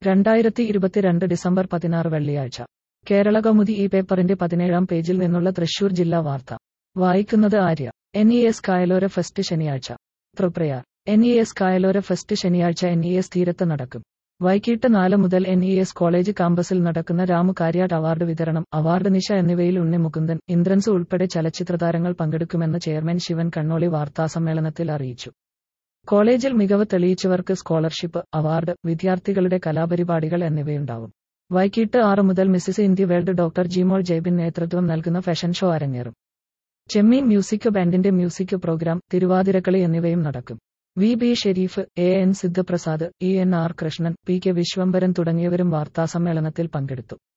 രണ്ടായിരത്തി ഇരുപത്തിരണ്ട് ഡിസംബർ പതിനാറ് വെള്ളിയാഴ്ച കേരള കൗമുദി ഈ പേപ്പറിന്റെ പതിനേഴാം പേജിൽ നിന്നുള്ള തൃശൂർ ജില്ലാ വാർത്ത വായിക്കുന്നത് ആര്യ എൻ ഇ എസ് കായലോര ഫെസ്റ്റ് ശനിയാഴ്ച തൃപ്രയാർ എൻ ഇ എസ് കായലോര ഫെസ്റ്റ് ശനിയാഴ്ച എൻ ഇ എസ് തീരത്ത് നടക്കും വൈകിട്ട് നാല് മുതൽ എൻ ഇ എസ് കോളേജ് കാമ്പസിൽ നടക്കുന്ന രാമു കാര്യാട്ട് അവാർഡ് വിതരണം അവാർഡ് നിശ എന്നിവയിൽ ഉണ്ണി മുകുന്ദൻ ഇന്ദ്രൻസ് ഉൾപ്പെടെ ചലച്ചിത്രതാരങ്ങൾ പങ്കെടുക്കുമെന്ന് ചെയർമാൻ ശിവൻ കണ്ണോളി വാർത്താസമ്മേളനത്തിൽ അറിയിച്ചു കോളേജിൽ മികവ് തെളിയിച്ചവർക്ക് സ്കോളർഷിപ്പ് അവാർഡ് വിദ്യാർത്ഥികളുടെ കലാപരിപാടികൾ എന്നിവയുണ്ടാവും വൈകിട്ട് ആറ് മുതൽ Mrs India world doctor Jimol Jebin നേതൃത്വം നൽകുന്ന ഫാഷൻ ഷോ അരങ്ങേറും ചെമ്മീൻ മ്യൂസിക് ബാൻഡിന്റെ മ്യൂസിക് പ്രോഗ്രാം തിരുവാതിരക്കളി എന്നിവയും നടക്കും V B Shareef A N Sidhaprasad E N R Krishnan P K Viswambharan തുടങ്ങിയവരും വാർത്താസമ്മേളനത്തിൽ പങ്കെടുത്തു